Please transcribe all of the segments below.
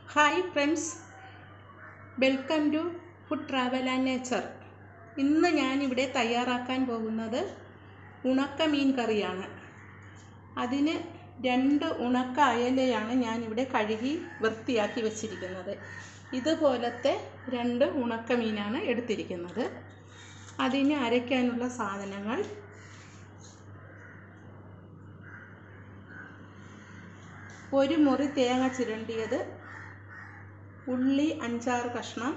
hi friends welcome to food travel and nature ഇന്ന് ഞാനിവിടെ തയ്യാറാക്കാൻ പോകുന്നത് ഉണക്ക മീൻ കറിയാണ് അതിന് രണ്ട് ഉണക്ക അയലയാണ് ഞാനിവിടെ കഴുകി വൃത്തിയാക്കി വെച്ചിരിക്കുന്നത് ഇതുപോലത്തെ രണ്ട് ഉണക്ക മീനാണ് എടുത്തിരിക്കുന്നത് അതിന് അരയ്ക്കാനുള്ള സാധനങ്ങൾ ഒരു മുറി തേങ്ങ ചിരണ്ടിയത് ഉള്ളി അഞ്ചാറ് കഷ്ണം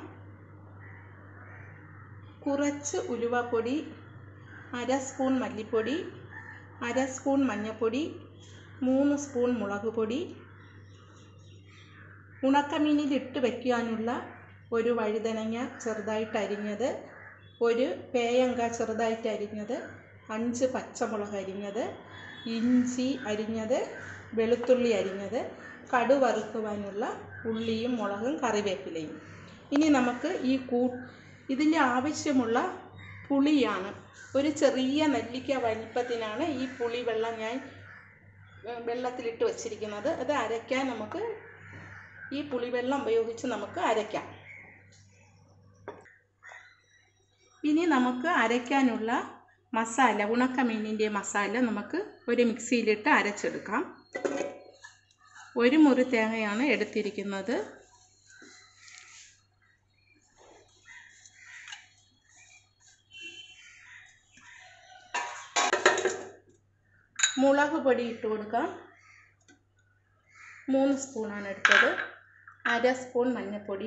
കുറച്ച് ഉലുവപ്പൊടി അര സ്പൂൺ മല്ലിപ്പൊടി അര സ്പൂൺ മഞ്ഞൾപ്പൊടി മൂന്ന് സ്പൂൺ മുളക് പൊടി ഉണക്കമീനിൽ ഇട്ട് വയ്ക്കാനുള്ള ഒരു വഴുതനങ്ങ ചെറുതായിട്ട് അരിഞ്ഞത് ഒരു പേയങ്ക ചെറുതായിട്ട് അരിഞ്ഞത് അഞ്ച് പച്ചമുളക് അരിഞ്ഞത് ഇഞ്ചി അരിഞ്ഞത് വെളുത്തുള്ളി അരിഞ്ഞത് കടു വറുക്കുവാനുള്ള ഉള്ളിയും മുളകും കറിവേപ്പിലയും ഇനി നമുക്ക് ഈ കൂ ഇതിൻ്റെ ആവശ്യമുള്ള പുളിയാണ് ഒരു ചെറിയ നെല്ലിക്ക വലിപ്പത്തിനാണ് ഈ പുളി വെള്ളം ഞാൻ വെള്ളത്തിലിട്ട് വച്ചിരിക്കുന്നത് അത് അരയ്ക്കാൻ നമുക്ക് ഈ പുളിവെള്ളം ഉപയോഗിച്ച് നമുക്ക് അരയ്ക്കാം ഇനി നമുക്ക് അരയ്ക്കാനുള്ള മസാല ഉണക്കമീനിൻ്റെ മസാല നമുക്ക് ഒരു മിക്സിയിലിട്ട് അരച്ചെടുക്കാം ഒരു മുറി തേങ്ങയാണ് എടുത്തിരിക്കുന്നത് മുളക് പൊടി ഇട്ട് കൊടുക്കാം മൂന്ന് സ്പൂണാണ് എടുത്തത് അര സ്പൂൺ മഞ്ഞൾപ്പൊടി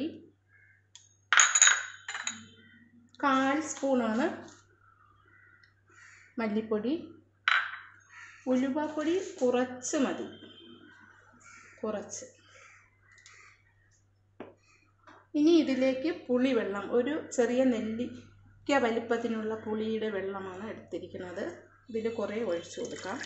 കാൽ സ്പൂണാണ് മല്ലിപ്പൊടി ഉലുവപ്പൊടി കുറച്ച് മതി കുറച്ച് ഇനി ഇതിലേക്ക് പുളിവെള്ളം ഒരു ചെറിയ നെല്ലിക്ക വലിപ്പത്തിനുള്ള പുളിയുടെ വെള്ളമാണ് എടുത്തിരിക്കുന്നത് ഇതിൽ കുറേ ഒഴിച്ചു കൊടുക്കാം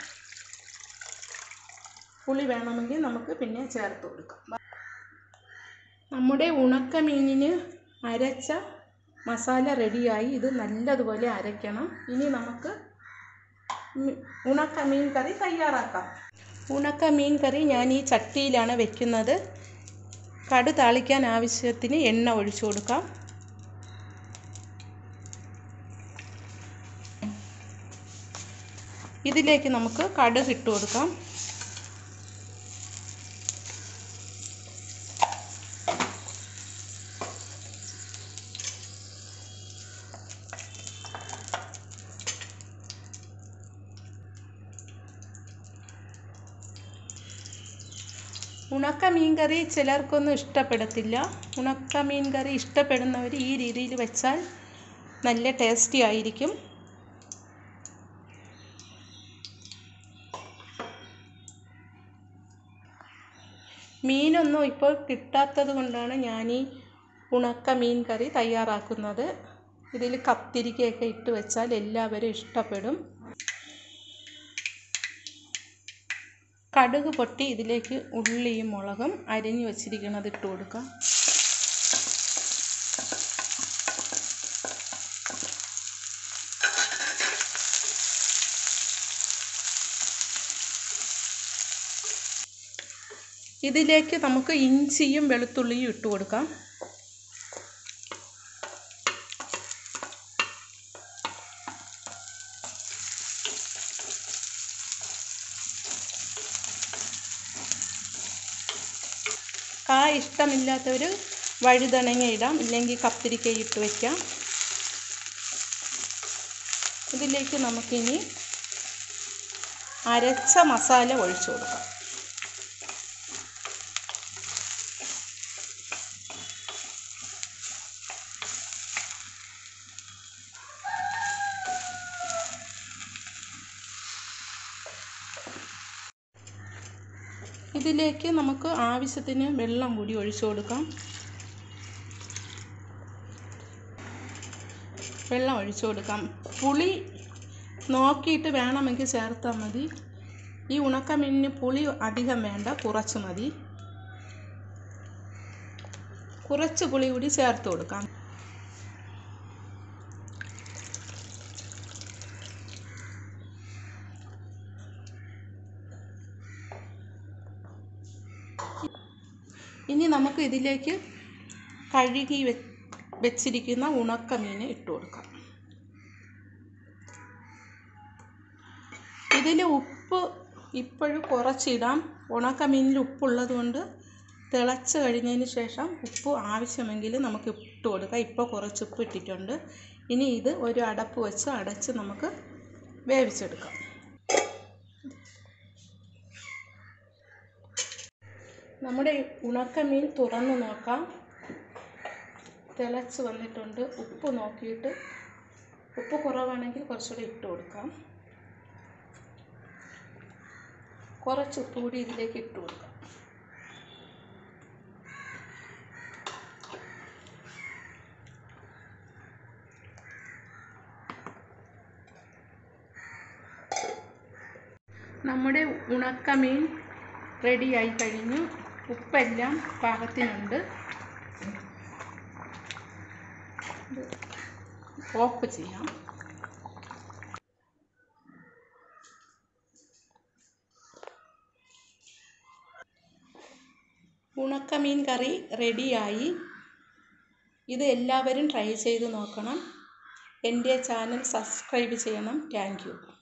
പുളി വേണമെങ്കിൽ നമുക്ക് പിന്നെ ചേർത്ത് കൊടുക്കാം നമ്മുടെ ഉണക്ക മീനിന് അരച്ച മസാല റെഡിയായി ഇത് നല്ലതുപോലെ അരയ്ക്കണം ഇനി നമുക്ക് ഉണക്ക മീൻ കറി തയ്യാറാക്കാം ഉണക്ക മീൻ കറി ഞാൻ ഈ ചട്ടിയിലാണ് വെക്കുന്നത് കടു താളിക്കാൻ ആവശ്യത്തിന് എണ്ണ ഒഴിച്ചു കൊടുക്കാം ഇതിലേക്ക് നമുക്ക് കടുക് ഇട്ട് കൊടുക്കാം ഉണക്ക മീൻ കറി ചിലർക്കൊന്നും ഇഷ്ടപ്പെടത്തില്ല ഉണക്ക മീൻ കറി ഇഷ്ടപ്പെടുന്നവർ ഈ രീതിയിൽ വെച്ചാൽ നല്ല ടേസ്റ്റി ആയിരിക്കും മീനൊന്നും ഇപ്പോൾ കിട്ടാത്തത് കൊണ്ടാണ് ഞാൻ ഈ ഉണക്ക മീൻ കറി തയ്യാറാക്കുന്നത് ഇതിൽ കത്തിരിക്കയൊക്കെ ഇട്ട് വെച്ചാൽ എല്ലാവരും ഇഷ്ടപ്പെടും കടുക് പൊട്ടി ഇതിലേക്ക് ഉള്ളിയും മുളകും അരിഞ്ഞു വച്ചിരിക്കുന്നത് ഇട്ട് കൊടുക്കാം ഇതിലേക്ക് നമുക്ക് ഇഞ്ചിയും വെളുത്തുള്ളിയും ഇട്ട് കൊടുക്കാം കായ ഇഷ്ടമില്ലാത്തവർ വഴുതണങ്ങ ഇടാം ഇല്ലെങ്കിൽ കത്തിരിക്ക ഇട്ട് വയ്ക്കാം ഇതിലേക്ക് നമുക്കിനി അരച്ച മസാല ഒഴിച്ചു കൊടുക്കാം ഇതിലേക്ക് നമുക്ക് ആവശ്യത്തിന് വെള്ളം കൂടി ഒഴിച്ചു കൊടുക്കാം വെള്ളം ഒഴിച്ചു കൊടുക്കാം പുളി നോക്കിയിട്ട് വേണമെങ്കിൽ ചേർത്താൽ മതി ഈ ഉണക്കമീനിന് പുളി അധികം വേണ്ട കുറച്ച് മതി കുറച്ച് പുളി കൂടി ചേർത്ത് കൊടുക്കാം ഇനി നമുക്ക് ഇതിലേക്ക് കഴുകി വെ വെച്ചിരിക്കുന്ന ഉണക്കമീൻ ഇട്ട് കൊടുക്കാം ഇതിൽ ഉപ്പ് ഇപ്പോഴും കുറച്ചിടാം ഉണക്കമീനിൽ ഉപ്പുള്ളത് കൊണ്ട് തിളച്ച് കഴിഞ്ഞതിന് ശേഷം ഉപ്പ് ആവശ്യമെങ്കിൽ നമുക്ക് ഇട്ട് കൊടുക്കാം ഇപ്പോൾ കുറച്ച് ഉപ്പ് ഇട്ടിട്ടുണ്ട് ഇനി ഇത് ഒരു അടപ്പ് വെച്ച് അടച്ച് നമുക്ക് വേവിച്ചെടുക്കാം നമ്മുടെ ഉണക്കമീൻ തുറന്ന് നോക്കാം തിളച്ച് വന്നിട്ടുണ്ട് ഉപ്പ് നോക്കിയിട്ട് ഉപ്പ് കുറവാണെങ്കിൽ കുറച്ചുകൂടി ഇട്ട് കൊടുക്കാം കുറച്ച് ഉപ്പ് കൂടി ഇതിലേക്ക് ഇട്ട് കൊടുക്കാം നമ്മുടെ ഉണക്കമീൻ റെഡിയായി കഴിഞ്ഞു ഉപ്പെല്ലാം പാകത്തിനുണ്ട് ഇത് ഓഫ് ചെയ്യാം ഉണക്കമീൻ കറി റെഡിയായി ഇത് എല്ലാവരും ട്രൈ ചെയ്ത് നോക്കണം എൻ്റെ ചാനൽ സബ്സ്ക്രൈബ് ചെയ്യണം താങ്ക് യു